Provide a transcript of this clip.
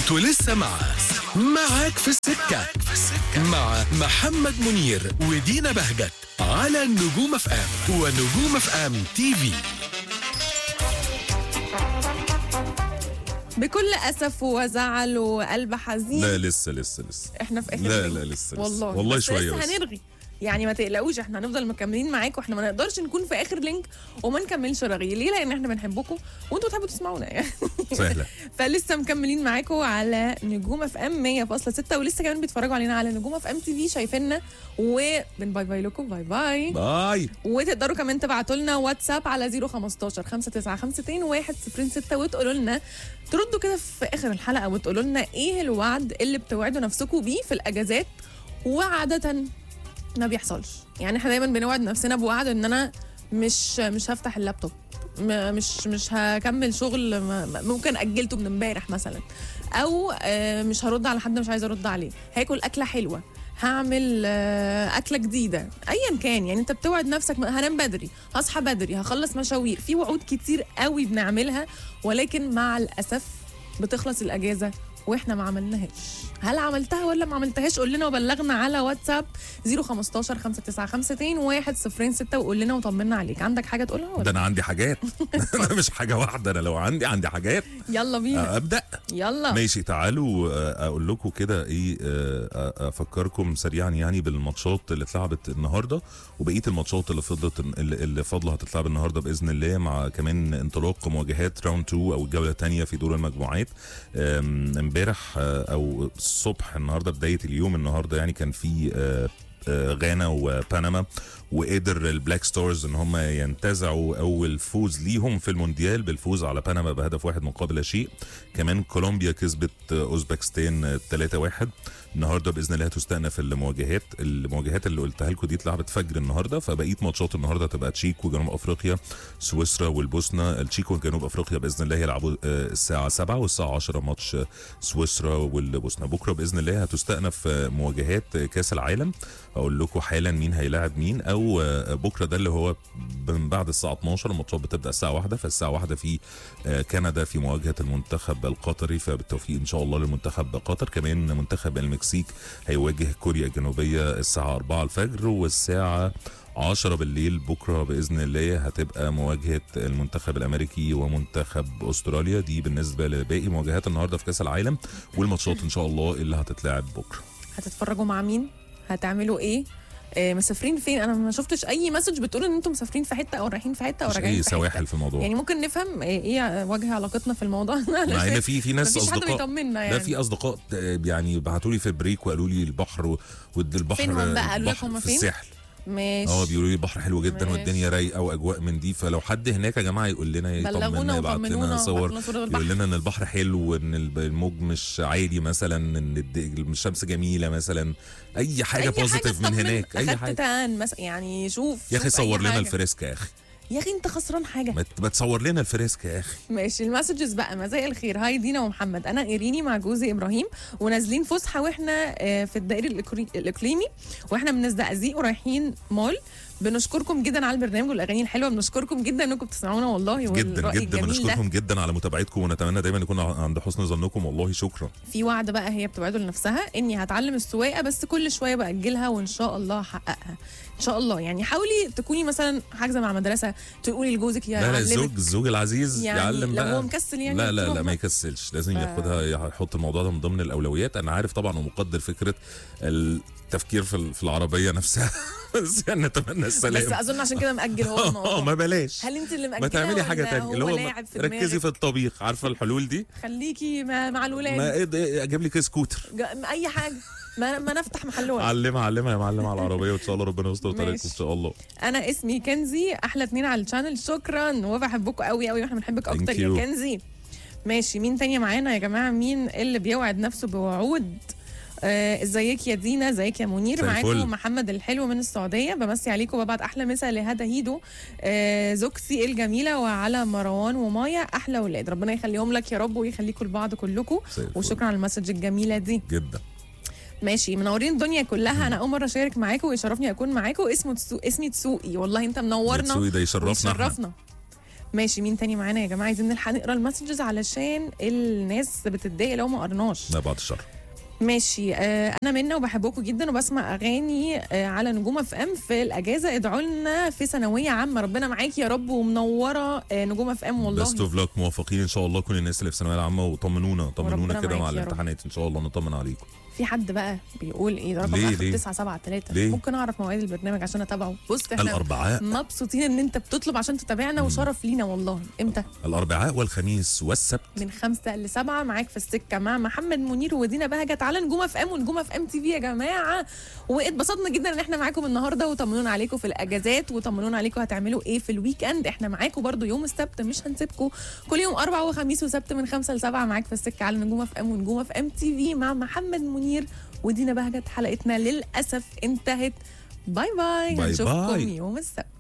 انتوا لسه مع معاك في السكة مع محمد منير ودينا بهجت على نجوم اف ام ونجوم اف ام تي في بكل اسف وزعل وقلب حزين لا لسه لسه لسه احنا في اخر لا الليل. لا لسه لسه. والله والله بس شويه لسه بس هنرغي يعني ما تقلقوش احنا هنفضل مكملين معاكم احنا ما نقدرش نكون في اخر لينك وما نكملش رغي ليه لان احنا بنحبكم وانتوا بتحبوا تسمعونا يعني سهله فلسه مكملين معاكم على نجوم اف ام 100.6 ولسه كمان بيتفرجوا علينا على نجوم اف ام تي في شايفيننا وبن باي باي لكم باي باي باي وتقدروا كمان تبعتوا لنا واتساب على 015 5952 106 وتقولوا لنا تردوا كده في اخر الحلقه وتقولوا لنا ايه الوعد اللي بتوعدوا نفسكم بيه في الاجازات وعاده ما بيحصلش يعني احنا دايما بنوعد نفسنا بوعد ان انا مش مش هفتح اللابتوب م- مش مش هكمل شغل م- م- ممكن اجلته من امبارح مثلا او آه، مش هرد على حد مش عايزه ارد عليه هاكل اكله حلوه هعمل آه، اكله جديده ايا كان يعني انت بتوعد نفسك هنام بدري هصحى بدري هخلص مشاوير في وعود كتير قوي بنعملها ولكن مع الاسف بتخلص الاجازه واحنا ما عملناهاش هل عملتها ولا ما عملتهاش قول لنا وبلغنا على واتساب 015 5952 106 وقول لنا وطمنا عليك عندك حاجه تقولها ده ولا انا عندي حاجات انا مش حاجه واحده انا لو عندي عندي حاجات يلا بينا ابدا يلا ماشي تعالوا آه، اقول لكم كده ايه آه، آه، افكركم سريعا يعني بالماتشات اللي اتلعبت النهارده وبقيه الماتشات اللي فضلت اللي اللي فاضله هتتلعب النهارده باذن الله مع كمان انطلاق مواجهات راوند 2 او الجوله الثانيه في دور المجموعات آم، امبارح آه، او الصبح النهارده بدايه اليوم النهارده يعني كان في آه، آه، غانا وبنما وقدر البلاك ستارز ان هم ينتزعوا اول فوز ليهم في المونديال بالفوز على بنما بهدف واحد مقابل لا شيء كمان كولومبيا كسبت اوزبكستان 3-1 النهارده باذن الله هتستأنف المواجهات المواجهات اللي قلتها لكم دي اتلعبت فجر النهارده فبقيه ماتشات النهارده هتبقى تشيك وجنوب افريقيا سويسرا والبوسنه التشيك وجنوب افريقيا باذن الله يلعبوا آه، الساعه 7 والساعه 10 ماتش آه، سويسرا والبوسنه بكره باذن الله هتستأنف آه، مواجهات آه، كاس العالم اقول لكم حالا مين هيلاعب مين او آه، بكره ده اللي هو من بعد الساعه 12 الماتشات بتبدا الساعه 1 فالساعه 1 في آه، كندا في مواجهه المنتخب القطري فبالتوفيق ان شاء الله لمنتخب قطر كمان منتخب المكسيك هيواجه كوريا الجنوبيه الساعه 4 الفجر والساعه 10 بالليل بكره باذن الله هتبقى مواجهه المنتخب الامريكي ومنتخب استراليا دي بالنسبه لباقي مواجهات النهارده في كاس العالم والماتشات ان شاء الله اللي هتتلعب بكره هتتفرجوا مع مين هتعملوا ايه آه، مسافرين فين انا ما شفتش اي مسج بتقول ان انتم مسافرين في حته او رايحين في حته او مش راجعين اي في حته سواحل في الموضوع يعني ممكن نفهم آه، ايه وجه علاقتنا في الموضوع مع ان في في ناس مفيش حد اصدقاء بيطمنا لا يعني في اصدقاء آه، يعني بعتوا لي في البريك وقالوا لي البحر و- ود البحر فينهم بقى؟ قالوا لك البحر هم في فين؟ الساحل ماشي اه بيقولوا لي البحر حلو جدا ماشي. والدنيا رايقه واجواء من دي فلو حد هناك يا جماعه يقول لنا بلغونا يطمنا يبعت وطمنونا لنا صور وبعتوا لنا صورة البحر. يقول لنا ان البحر حلو وان الب- الموج مش عالي مثلا ان الد- الشمس جميله مثلا اي حاجه بوزيتيف من تطمن. هناك اي أخدت حاجه تان مثلا يعني شوف يا اخي شوف أي صور لنا حاجة. الفريسكا يا اخي يا اخي انت خسران حاجه ما ت- ما تصور لنا الفريسكا يا اخي ماشي المسجز بقى مساء الخير هاي دينا ومحمد انا ايريني مع جوزي ابراهيم ونازلين فسحه واحنا آه، في الدائري الإقري- الاقليمي واحنا من الزقازيق ورايحين مول بنشكركم جدا على البرنامج والاغاني الحلوه بنشكركم جدا انكم بتسمعونا والله جدا والرأي جدا الجميل ده. بنشكركم جدا على متابعتكم ونتمنى دايما نكون عند حسن ظنكم والله شكرا في وعد بقى هي بتوعده لنفسها اني هتعلم السواقه بس كل شويه باجلها وان شاء الله هحققها ان شاء الله يعني حاولي تكوني مثلا حاجزه مع مدرسه تقولي لجوزك لا لا يعلمك الزوج الزوج العزيز يعني يعلم لو بقى هو مكسل يعني لا لا تروح لا ما بقى. يكسلش لازم ف- ياخدها يحط الموضوع ده من ضمن الاولويات انا عارف طبعا ومقدر فكره التفكير في ال- في العربيه نفسها بس يعني نتمنى بس السلام اظن عشان كده مأجل هو اه الموضوع ما بلاش هل انت اللي مأجله ما تعملي حاجه ولا تانية اللي هو لاعب في ركزي في دماغك؟ الطبيخ عارفه الحلول دي خليكي مع, مع الولاد ما إيه ده- اجيب لك سكوتر جا- اي حاجه ما, ما نفتح محل ولد علمها علمها يا معلم على العربيه وان شاء الله ربنا يستر طريقكم ماشي. ان شاء الله انا اسمي كنزي احلى اتنين على الشانل شكرا وبحبكم قوي قوي واحنا بنحبك Thank اكتر يا you. كنزي ماشي مين تاني معانا يا جماعه مين اللي بيوعد نفسه بوعود آه، ازيك يا دينا ازيك يا منير مساء الفل. معاكم محمد الحلو من السعوديه بمسي عليكم وببعت احلى مسا لهدى هيدو آه، زوجتي الجميله وعلى مروان ومايا احلى ولاد ربنا يخليهم لك يا رب ويخليكم لبعض كلكم مساء الفل. وشكرا على المسج الجميله دي جدا ماشي منورين الدنيا كلها انا اول مره اشارك معاكم ويشرفني اكون معاكم اسمه تسو... اسمي تسوقي والله انت منورنا تسوي ده يشرفنا احنا ويشرفنا ماشي مين تاني معانا يا جماعه عايزين نلحق نقرا المسجز علشان الناس بتتضايق لو ما قرناش لا بعد الشر ماشي آه انا منا وبحبكم جدا وبسمع اغاني آه على نجوم اف ام في الاجازه ادعوا لنا في ثانويه عامه ربنا معاكي يا رب ومنوره آه نجوم اف ام والله بيست اوف لك موفقين ان شاء الله كل الناس اللي في الثانويه العامه وطمنونا طمنونا وربنا كده مع معاك يا رب. الامتحانات ان شاء الله نطمن عليكم في حد بقى بيقول ايه ده رقم ليه؟ اخر ليه؟ 973 ليه؟ ممكن اعرف مواعيد البرنامج عشان اتابعه بص احنا الاربعاء مبسوطين ان انت بتطلب عشان تتابعنا وشرف لينا والله امتى الاربعاء والخميس والسبت من خمسة لسبعة معاك في السكة مع محمد منير ودينا بهجت على نجوم اف ام ونجوم اف ام تي في يا جماعة واتبسطنا جدا ان احنا معاكم النهاردة وطمنونا عليكم في الاجازات وطمنونا عليكم هتعملوا ايه في الويك اند احنا معاكم برضو يوم السبت مش هنسيبكم كل يوم اربع وخميس وسبت من خمسة لسبعة معاك في السكة على نجوم اف ام ونجوم اف ام تي في مع محمد منير ودينا بهجت حلقتنا للاسف انتهت باي باي باي هنشوفكم باي. يوم السبت